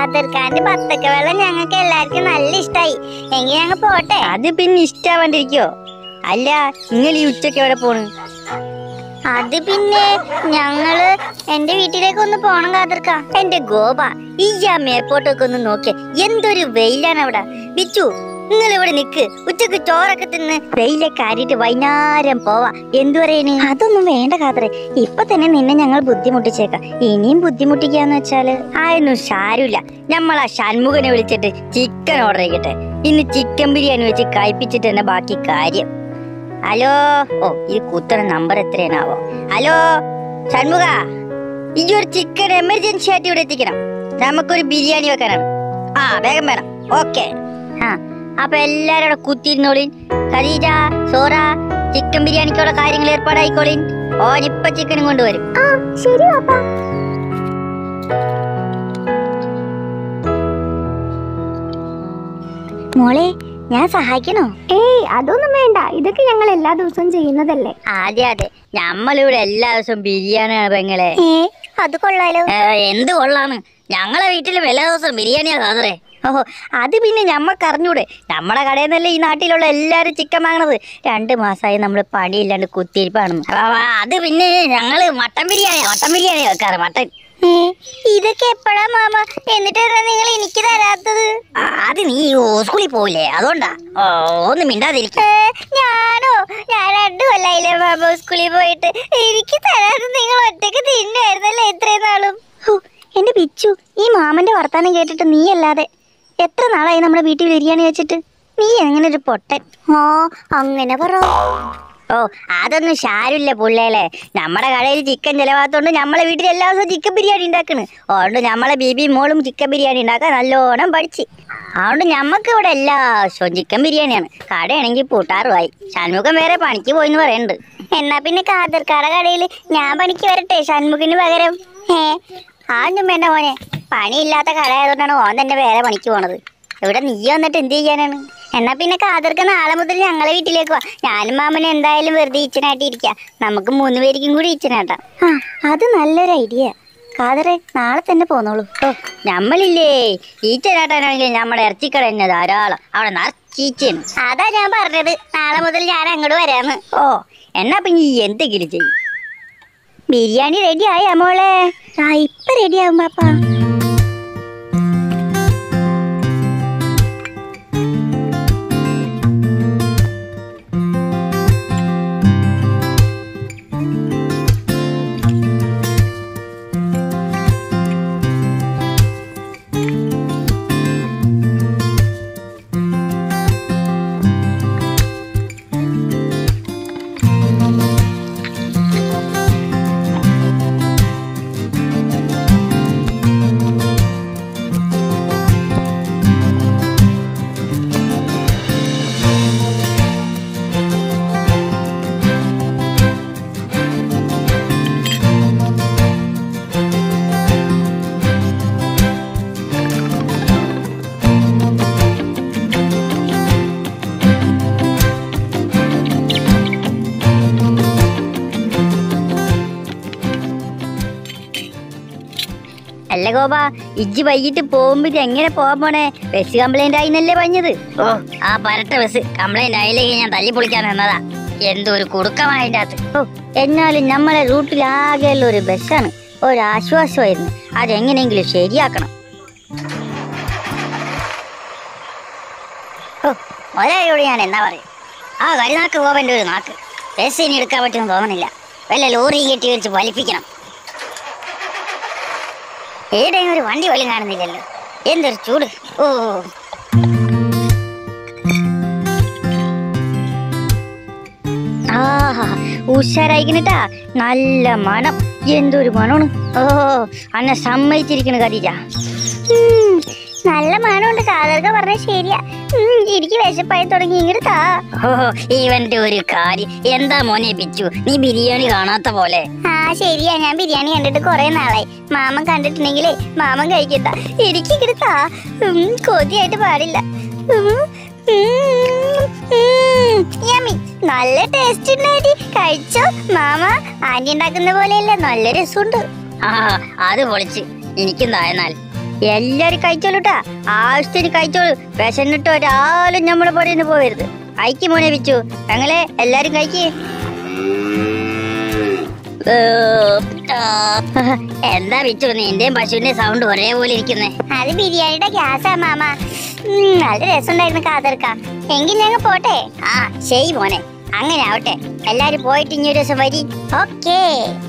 കാതിർക്കാന്റെ ബത്തക്ക വെള്ളം ഞങ്ങൾക്ക് എല്ലാവർക്കും നല്ല ഇഷ്ടായി എങ്കിൽ ഞങ്ങൾ പോട്ടെ അത് പിന്നെ ഇഷ്ടാവാണ്ടിരിക്കോ അല്ല നിങ്ങൾ ഈ ഉച്ചക്ക് എവിടെ പോണ് അത് പിന്നെ ഞങ്ങള് എന്റെ വീട്ടിലേക്ക് ഒന്ന് പോണം കാതിർക്ക എന്റെ ഗോപ ഈ ആ മേപ്പോട്ടൊക്കെ ഒന്ന് നോക്കിയ എന്തൊരു വെയിലാണ് അവിടെ ബിച്ചു നിങ്ങൾ ഇവിടെ നിക്ക് ഉച്ചക്ക് ചോറൊക്കെ തിന്ന് വെയിലൊക്കെ ആരിയിട്ട് വൈകുന്നേരം പോവാ എന്തു പറയണ് അതൊന്നും വേണ്ട കാതറെ ഇപ്പൊ തന്നെ നിന്നെ ഞങ്ങൾ ബുദ്ധിമുട്ടിച്ചേക്കാം ഇനിയും ബുദ്ധിമുട്ടിക്കാന്ന് വെച്ചാല് ആയൊന്നും സാരമില്ല നമ്മളാ ഷൺമുഖനെ വിളിച്ചിട്ട് ചിക്കൻ ഓർഡർ ചെയ്യട്ടെ ഇന്ന് ചിക്കൻ ബിരിയാണി വെച്ച് കഴിപ്പിച്ചിട്ട് തന്നെ ബാക്കി കാര്യം ഹലോ ഓ ഇത് കുത്തണ നമ്പർ എത്രയാണാവോ ഹലോ ഷൺമുഖ ഈ ഒരു ചിക്കൻ എമർജൻസി ആയിട്ട് ഇവിടെ എത്തിക്കണം നമുക്കൊരു ബിരിയാണി വെക്കാനാണ് ആ വേഗം വേണം ഓക്കെ ആ അപ്പൊ എല്ലാരും അവിടെ കുത്തിയിരുന്നോളിൻ ഖദീജ സോറ ചിക്കൻ ബിരിയാണിക്കുള്ള കാര്യങ്ങൾ ഏർപ്പാടായിക്കോളിൻ ഓൻ ഇപ്പൊ ചിക്കനും കൊണ്ടുവരും ശരി പാപ്പ മോളെ ഞാൻ സഹായിക്കണോ ഏയ് അതൊന്നും വേണ്ട ഇതൊക്കെ ഞങ്ങൾ എല്ലാ ദിവസവും ചെയ്യുന്നതല്ലേ അതെ അതെ നമ്മളിവിടെ എല്ലാ ദിവസവും ബിരിയാണിയാണ് പെങ്ങളെ ഏ അത് കൊള്ളാലോ ഏ, എന്ത് കൊള്ളാന്ന് ഞങ്ങളെ വീട്ടിലും എല്ലാ ദിവസവും ബിരിയാണിയാ സാധറേ ഓഹോ അത് പിന്നെ ഞമ്മക്ക് അറിഞ്ഞൂടെ നമ്മളെ കടയിൽ നിന്നല്ലേ ഈ നാട്ടിലുള്ള എല്ലാരും ചിക്കൻ വാങ്ങണത് രണ്ട് മാസമായി നമ്മൾ പണിയില്ലാണ്ട് കുത്തിയിരിപ്പാണ് അത് പിന്നെ ഞങ്ങള് മട്ടൻ ബിരിയാണി മട്ടൻ ബിരിയാണി വെക്കാറ് മട്ടൻ ഏ, ഇതൊക്കെ എപ്പോഴാ മാമ എന്നിട്ട് നിങ്ങൾ എനിക്ക് തരാത്തത് ആ, അത് നീ സ്കൂളിൽ പോവില്ലേ അതുകൊണ്ടാ ഓ, ഒന്ന് മിണ്ടാതിരിക്കും ഏ, ഞാനോ ഞാൻ രണ്ടു കൊല്ലായില്ലേ മാമ സ്കൂളിൽ പോയിട്ട് എനിക്ക് തരാതെ നിങ്ങൾ ഒറ്റക്ക് തിന്നായിരുന്നല്ലേ ഇത്രയും നാളും ഹോ, എന്റെ പിച്ചു ഈ മാമന്റെ വർത്താനം കേട്ടിട്ട് നീ അല്ലാതെ എത്ര നാളായി നമ്മുടെ വീട്ടിൽ ബിരിയാണി വെച്ചിട്ട് നീ എങ്ങനെ ഒരു പൊട്ടൻ ഓ അങ്ങനെ പറ ഓ അതൊന്നും ശാരില്ല പുള്ളേലെ നമ്മുടെ കടയിൽ ചിക്കൻ ചെലവാത്തോണ്ട് നമ്മളെ വീട്ടിൽ എല്ലാ ദിവസവും ചിക്കൻ ബിരിയാണി ഉണ്ടാക്കണ് അതുകൊണ്ട് നമ്മളെ ബീബി മോളും ചിക്കൻ ബിരിയാണി ഉണ്ടാക്കാൻ നല്ലോണം പഠിച്ച് അതുകൊണ്ട് ഞമ്മക്ക് ഇവിടെ എല്ലാ ദിവസവും ചിക്കൻ ബിരിയാണിയാണ് കടയാണെങ്കിൽ പൂട്ടാറുമായി ഷൺമുഖം വേറെ പണിക്ക് പോയിന്ന് പറയുന്നുണ്ട് എന്നാ പിന്നെ കാതിർക്കാട കടയിൽ ഞാൻ പണിക്ക് വരട്ടെ ഷൺമുഖിന് പകരം ഏ ആഞ്ഞും വേണ്ട മോനെ പണിയില്ലാത്ത കട ആയതുകൊണ്ടാണ് ഓൻ തന്നെ വേറെ പണിക്ക് പോണത് ഇവിടെ നീ വന്നിട്ട് എന്ത് ചെയ്യാനാണ് എന്നാ പിന്നെ കാതിർക്ക് നാളെ മുതൽ ഞങ്ങളെ വീട്ടിലേക്ക് വാ ഞാനും മാമനും എന്തായാലും വെറുതെ ഇച്ചനായിട്ട് ഇരിക്കാം നമുക്ക് മൂന്ന് പേർക്കും കൂടി ഇച്ചനാട്ടാം ആ അത് നല്ലൊരു ഐഡിയ കാതറെ നാളെ തന്നെ പോന്നോളൂ ഓ നമ്മളില്ലേ ഈച്ചനാട്ടാനാണെങ്കിൽ നമ്മുടെ ഇറച്ചിക്കട തന്നെ ധാരാളം അവിടെ നിറച്ചീച്ചയാണ് അതാ ഞാൻ പറഞ്ഞത് നാളെ മുതൽ ഞാൻ അങ്ങോട്ട് വരാന്ന് ഓ എന്നാ പിന്നെ ഈ എന്തെങ്കിലും ചെയ്യും ബിരിയാണി റെഡി ആയാ മോളെ ആ ഇപ്പൊ റെഡി ആവും പാപ്പ അല്ല ഗോപ ഇജ്ജ് വൈകിട്ട് പോകുമ്പോ ഇത് എങ്ങനെ പോവാൻ പോണേ ബസ് കംപ്ലൈന്റ് ആയിന്നല്ലേ പറഞ്ഞത് ഓ ആ പരട്ട ബസ് കംപ്ലൈന്റ് ആയില്ലെങ്കിൽ ഞാൻ തല്ലി പൊളിക്കാൻ നിന്നതാ എന്തൊരു കുടുക്കമായതിന്റെ അകത്ത് ഓ എന്നാലും നമ്മളെ റൂട്ടിലാകെയുള്ള ഒരു ബസ്സാണ് ഒരു ആശ്വാസമായിരുന്നു അതെങ്ങനെയെങ്കിലും ശരിയാക്കണം ഓ ഒരാളോട് ഞാൻ എന്നാ പറയും ആ കരിനാക്ക് ഗോപന്റെ ഒരു നാക്ക് ബസ് ഇനി എടുക്കാൻ പറ്റുമെന്ന് തോന്നുന്നില്ല വല്ല ലോറി കെട്ടി വെച്ച് വലിപ്പിക്കണം ഏടെയും ഒരു വണ്ടി പോലും കാണുന്നില്ലല്ലോ എന്തൊരു ചൂട് ഓ ആഹാ ഉഷാരായിക്കണട്ടാ നല്ല മണം എന്തൊരു മണമാണ് ഓ അന്നെ സമ്മതിച്ചിരിക്കണ കരീജ ഉം, നല്ല മണമുണ്ട് കാതർക്ക പറഞ്ഞ ശരിയാ ഉം, എനിക്ക് വിശപ്പായി തുടങ്ങി ഇങ്ങോട്ട് താ ഓ ഇവന്റെ ഒരു കാര്യം എന്താ മോനെ പിച്ചു നീ ബിരിയാണി കാണാത്ത പോലെ ആ ശരിയാ ഞാൻ ബിരിയാണി കണ്ടിട്ട് കുറെ നാളായി മാമൻ കണ്ടിട്ടുണ്ടെങ്കിലേ മാമൻ കഴിക്കണ്ട എനിക്ക് ഇങ്ങോട്ട് താ ഉം, കൊതിയായിട്ട് പാടില്ല ഉം, ഉം, ഉം, yummy. നല്ല ടേസ്റ്റ് ഉണ്ടായിട്ട് കഴിച്ചോ മാമ ആന്റി ഉണ്ടാക്കുന്ന പോലെയല്ല നല്ല രസമുണ്ട് ആ അത് പൊളിച്ച് എനിക്കും തായനാൽ എല്ലാരും കഴിച്ചോളൂട്ടാ ആവശ്യത്തിന് കഴിച്ചോളൂ വിശന്നിട്ട് ഒരാളും നമ്മളെ പുറയുന്നു പോവരുത് അയക്ക് മോനെ വിച്ചു ഞങ്ങളെ എല്ലാരും കഴിക്കേ എന്താ വിച്ചു നിന്റെയും പശുവിന്റെ സൗണ്ട് ഒരേപോലെ ഇരിക്കുന്നേ അത് ബിരിയാണിയുടെ ഗ്യാസാ മാമ ഉം, നല്ല രസമുണ്ടായിരുന്നു കാതർക്ക എങ്കിൽ ഞങ്ങൾ പോട്ടെ ആ ശരി മോനെ അങ്ങനെ ആവട്ടെ എല്ലാരും പോയിട്ട് ഇനി ഒരു ദിവസം വരി ഓക്കേ